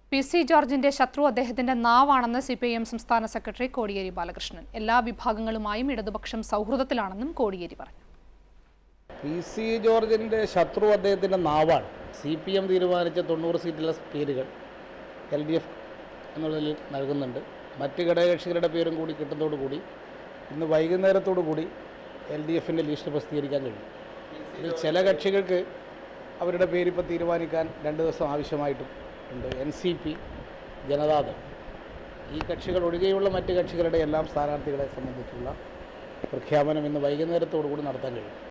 P C ജോർജിന്റെ ശത്രു അദ്ദേഹത്തിന്റെ നാവാണെന്ന് സി പി ഐ എം സംസ്ഥാന സെക്രട്ടറി കോടിയേരി ബാലകൃഷ്ണൻ എല്ലാ വിഭാഗങ്ങളുമായും ഇടതുപക്ഷം സൗഹൃദത്തിലാണെന്നും കോടിയേരി പറഞ്ഞു പി സി ജോർജിൻ്റെ ശത്രു അദ്ദേഹത്തിൻ്റെ നാവാണ് സി പി എം തീരുമാനിച്ച തൊണ്ണൂറ് സീറ്റിലെ പേരുകൾ എൽ ഡി എഫ് എന്നുള്ളതിൽ നൽകുന്നുണ്ട് മറ്റ് ഘടകകക്ഷികളുടെ പേരും കൂടി കിട്ടുന്നതോടുകൂടി ഇന്ന് വൈകുന്നേരത്തോടു കൂടി എൽ ഡി എഫിൻ്റെ ലിസ്റ്റ് പ്രസിദ്ധീകരിക്കാൻ കഴിയും ഇതിൽ ചില കക്ഷികൾക്ക് അവരുടെ പേരിപ്പോൾ തീരുമാനിക്കാൻ രണ്ട് ദിവസം ആവശ്യമായിട്ടും ഉണ്ട് എൻ സി പി ജനതാദൾ ഈ കക്ഷികൾ ഒഴികെയുള്ള മറ്റ് കക്ഷികളുടെ എല്ലാം സ്ഥാനാർത്ഥികളെ സംബന്ധിച്ചുള്ള പ്രഖ്യാപനം ഇന്ന് വൈകുന്നേരത്തോടു കൂടി നടത്താൻ കഴിയും